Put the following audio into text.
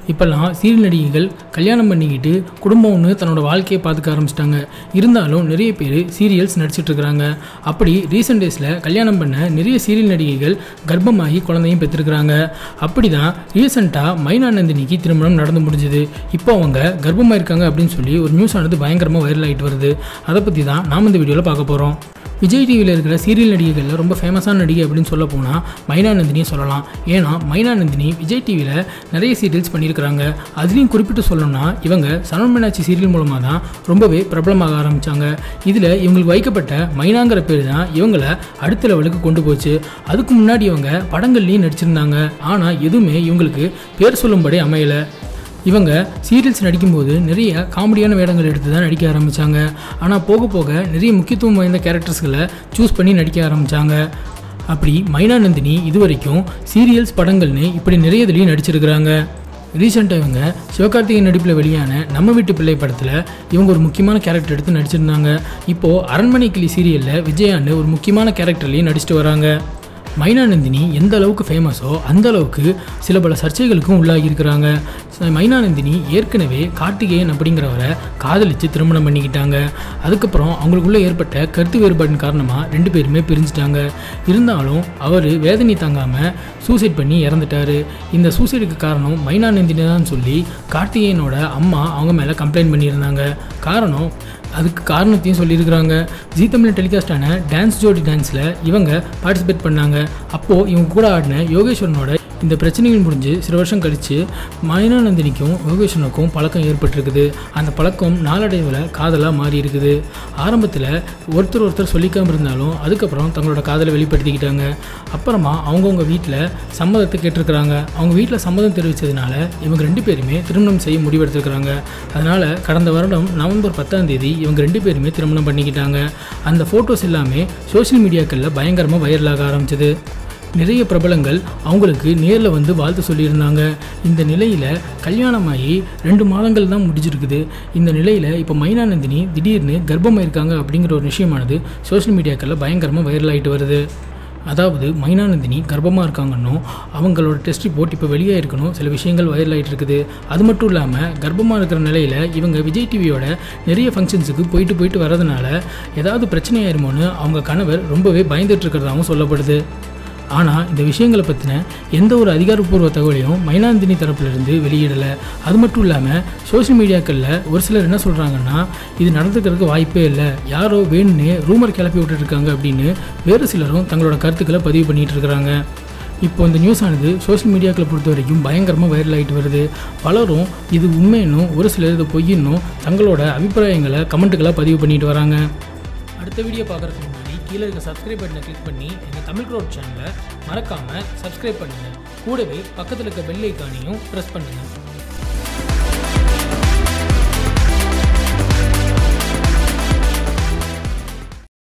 இப்போல்லாம் சீரியல் நடிகைகள் கல்யாணம் பண்ணிக்கிட்டு குடும்பம் ஒன்று தன்னோட வாழ்க்கையை பார்த்துக்க ஆரம்பிச்சிட்டாங்க இருந்தாலும் நிறைய பேர் சீரியல்ஸ் நடிச்சிட்டு இருக்கிறாங்க அப்படி ரீசெண்ட் டேஸில் கல்யாணம் பண்ண நிறைய சீரியல் நடிகைகள் கர்ப்பமாகி குழந்தையும் பெற்றிருக்கிறாங்க அப்படி தான் ரீசெண்டாக மைனா நந்தினிக்கு திருமணம் நடந்து முடிஞ்சுது இப்போ அவங்க கர்ப்பமாக இருக்காங்க அப்படின்னு சொல்லி ஒரு நியூஸ் ஆனது பயங்கரமாக வைரல் ஆகிட்டு வருது அதை பற்றி தான் நாம் இந்த வீடியோவில் பார்க்க போகிறோம் விஜய் டிவியில் இருக்கிற சீரியல் நடிகைகளில் ரொம்ப ஃபேமஸான நடிகை அப்படின்னு சொல்ல போனால் மைனா நந்தினியை சொல்லலாம் ஏன்னா மைனா நந்தினி விஜய் டிவியில் நிறைய சீரியல்ஸ் பண்ணியிருக்கிறாங்க அதுலேயும் குறிப்பிட்டு சொல்லணும்னா இவங்க சரவண மீனாட்சி சீரியல் மூலமாக தான் ரொம்பவே பிரபலமாக ஆரம்பித்தாங்க இதில் இவங்களுக்கு வைக்கப்பட்ட மைனாங்கிற பேர் தான் இவங்களை அடுத்த லெவலுக்கு கொண்டு போச்சு அதுக்கு முன்னாடி இவங்க படங்கள்லையும் நடிச்சிருந்தாங்க ஆனால் எதுவுமே இவங்களுக்கு பேர் சொல்லும்படி அமையலை இவங்க சீரியல்ஸ் நடிக்கும்போது நிறைய காமெடியான வேடங்கள் எடுத்து தான் நடிக்க ஆரம்பித்தாங்க ஆனால் போக போக நிறைய முக்கியத்துவம் வாய்ந்த கேரக்டர்ஸ்களை சூஸ் பண்ணி நடிக்க ஆரம்பித்தாங்க அப்படி மைனா நந்தினி இது வரைக்கும் சீரியல்ஸ் படங்கள்னு இப்படி நிறைய இதுலேயும் நடிச்சிருக்கிறாங்க ரீசெண்டாக இவங்க சிவகார்த்திகேயன் நடிப்பில் வெளியான நம்ம வீட்டு பிள்ளை படத்தில் இவங்க ஒரு முக்கியமான கேரக்டர் எடுத்து நடிச்சிருந்தாங்க இப்போது அரண்மனை கிளி சீரியலில் விஜயான்னு ஒரு முக்கியமான கேரக்டர்லேயும் நடிச்சிட்டு வராங்க மைனா நந்தினி எந்த அளவுக்கு ஃபேமஸோ அந்த அளவுக்கு சில பல சர்ச்சைகளுக்கும் உள்ளாகி இருக்கிறாங்க மைனா நந்தினி ஏற்கனவே கார்த்திகேயன் அப்படிங்கிறவரை காதலித்து திருமணம் பண்ணிக்கிட்டாங்க அதுக்கப்புறம் அவங்களுக்குள்ளே ஏற்பட்ட கருத்து வேறுபாட்டின் காரணமாக ரெண்டு பேருமே பிரிஞ்சுட்டாங்க இருந்தாலும் அவர் வேதனை தாங்காமல் சூசைட் பண்ணி இறந்துட்டாரு இந்த சூசைடுக்கு காரணம் மைனா நந்தினி தான் சொல்லி கார்த்திகேயனோட அம்மா அவங்க மேலே கம்ப்ளைண்ட் பண்ணியிருந்தாங்க காரணம் அதுக்கு காரணத்தையும் சொல்லியிருக்கிறாங்க ஜீ தமிழ் டெலிகாஸ்டான டான்ஸ் ஜோடி டான்ஸில் இவங்க பார்ட்டிசிபேட் பண்ணாங்க அப்போது இவங்க கூட ஆடின யோகேஸ்வரனோட இந்த பிரச்சனைகள் முடிஞ்சு சில வருஷம் கழித்து மைனானந்தினிக்கும் யோகேஸ்வரனுக்கும் பழக்கம் ஏற்பட்டிருக்குது அந்த பழக்கம் நாளடைவில் காதலாக மாறி இருக்குது ஆரம்பத்தில் ஒருத்தர் ஒருத்தர் சொல்லிக்காம இருந்தாலும் அதுக்கப்புறம் தங்களோட காதலை வெளிப்படுத்திக்கிட்டாங்க அப்புறமா அவங்கவுங்க வீட்டில் சம்மதத்தை கேட்டிருக்கிறாங்க அவங்க வீட்டில் சம்மதம் தெரிவித்ததுனால இவங்க ரெண்டு பேருமே திருமணம் செய்ய முடிவெடுத்திருக்கிறாங்க அதனால் கடந்த வருடம் நவம்பர் பத்தாம் தேதி இவங்க ரெண்டு பேருமே திருமணம் பண்ணிக்கிட்டாங்க அந்த ஃபோட்டோஸ் எல்லாமே சோஷியல் மீடியாக்களில் பயங்கரமாக வைரலாக ஆரம்பிச்சது நிறைய பிரபலங்கள் அவங்களுக்கு நேரில் வந்து வாழ்த்து சொல்லியிருந்தாங்க இந்த நிலையில் கல்யாணமாகி ரெண்டு மாதங்கள் தான் முடிஞ்சிருக்குது இந்த நிலையில் இப்போ மைனானந்தினி திடீர்னு கர்ப்பமாக இருக்காங்க அப்படிங்கிற ஒரு விஷயமானது சோஷியல் மீடியாக்களில் பயங்கரமாக வைரல் ஆகிட்டு வருது அதாவது மைனானந்தினி கர்ப்பமாக இருக்காங்கன்னும் அவங்களோட டெஸ்ட் ரிப்போர்ட் இப்போ வெளியே இருக்கணும் சில விஷயங்கள் வைரல் ஆகிட்டு இருக்குது அது மட்டும் இல்லாமல் கர்ப்பமாக இருக்கிற நிலையில் இவங்க விஜய் டிவியோட நிறைய ஃபங்க்ஷன்ஸுக்கு போயிட்டு போயிட்டு வரதுனால ஏதாவது பிரச்சனை ஆயிருமோன்னு அவங்க கணவர் ரொம்பவே பயந்துட்டு இருக்கிறதாகவும் சொல்லப்படுது ஆனால் இந்த விஷயங்களை பற்றின எந்த ஒரு அதிகாரப்பூர்வ தகவலையும் மைனாந்தினி தரப்புலேருந்து வெளியிடலை அது மட்டும் இல்லாமல் சோஷியல் மீடியாக்களில் ஒரு சிலர் என்ன சொல்கிறாங்கன்னா இது நடந்துக்கிறதுக்கு வாய்ப்பே இல்லை யாரோ வேணும்னே ரூமர் கிளப்பி விட்டுருக்காங்க அப்படின்னு வேறு சிலரும் தங்களோட கருத்துக்களை பதிவு பண்ணிகிட்டு இருக்கிறாங்க இப்போ இந்த நியூஸ் ஆனது சோஷியல் மீடியாக்களை பொறுத்த வரைக்கும் பயங்கரமாக வைரல் ஆகிட்டு வருது பலரும் இது உண்மைன்னும் ஒரு சிலர் இது பொய்யின்னும் தங்களோட அபிப்பிராயங்களை கமெண்ட்டுகளாக பதிவு பண்ணிட்டு வராங்க அடுத்த வீடியோ பார்க்குறதுக்கு முன்னாடி கீழே இருக்க சப்ஸ்கிரைப் பட்டனை கிளிக் பண்ணி எங்கள் தமிழ் க்ரோட் சேனலை மறக்காமல் சப்ஸ்கிரைப் பண்ணுங்கள் கூடவே பக்கத்தில் இருக்க பெல் ஐக்கானையும் ப்ரெஸ் பண்ணுங்கள்